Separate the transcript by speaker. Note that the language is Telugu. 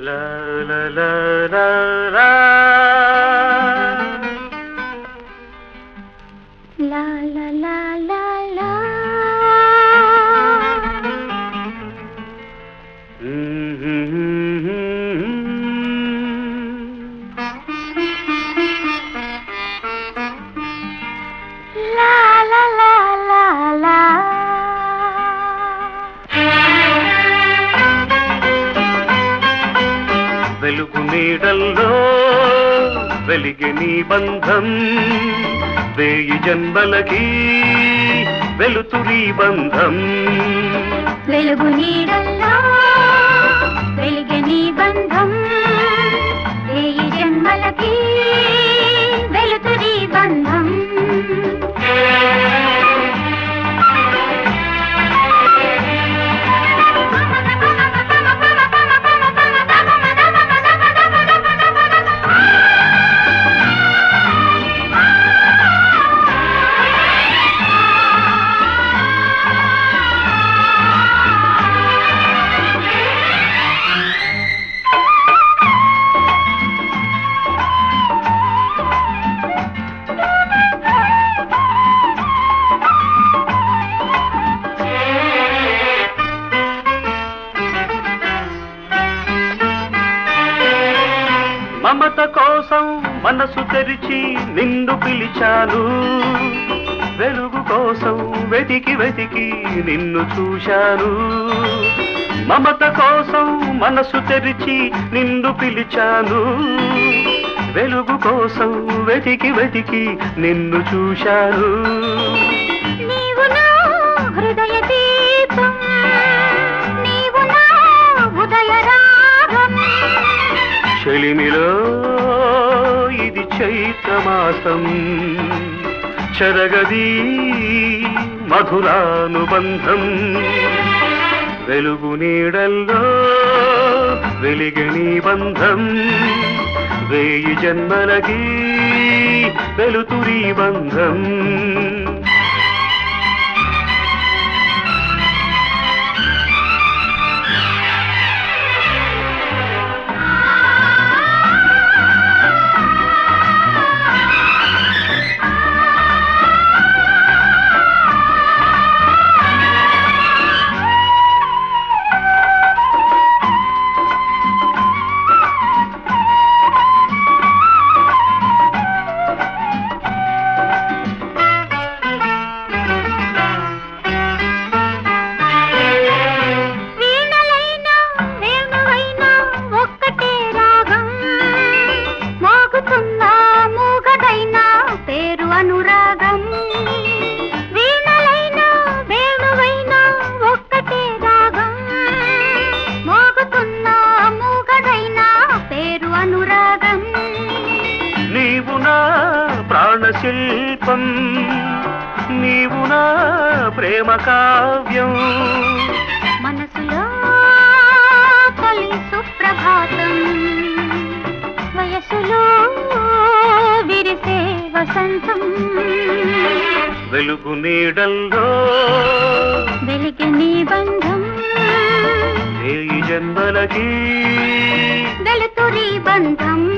Speaker 1: La la la la la.
Speaker 2: లా లా లా లా లా లా లా లా లా లా
Speaker 1: వెలుగు నీడల్లో వెలిగే నీ బంధం వేయి జన్మలకి వెలుతురి బంధం
Speaker 2: వెలుగు నీడల్లో వెలిగే నీ బంధం వేయి జన్మలకి వెలుతురి బంధం
Speaker 1: మమత కోసం మనసు తెరిచి నిన్ను పిలిచాను వెలుగు కోసం వెతికి వెతికి నిన్ను చూశాను మమత కోసం మనసు తెరిచి నిన్ను పిలిచాను వెలుగు కోసం వెతికి వెతికి నిన్ను చూశాను
Speaker 2: నీవు నా హృదయ దీపం నీవు నా ఉదయ రాగం
Speaker 1: చెలిమిలో ఇది చైత్రమాసం చరగది మధురానుబంధం వెలుగు నీడల్లో వెలిగని బంధం వేయి జన్మలకి వెలుతురి బంధం
Speaker 2: వీణలైనా వేణువైనా ఒక్కటే రాగం మోగుతున్న మూగదైనా పేరు అనురాగం వీణలైనా వేణువైనా ఒక్కటే రాగం మోగుతున్న మూగదైనా పేరు అనురాగం
Speaker 1: నీవు నా ప్రాణశిల్పం నీవు నా ప్రేమ కావ్యం
Speaker 2: మనసులో తొలి సుప్రభాతం వయసులో విరిసే వసంతం
Speaker 1: వెలుగు నీడల్లో
Speaker 2: వెలిగి నీ బంధం
Speaker 1: వేయి జన్మలకి
Speaker 2: వెలుతురి బంధం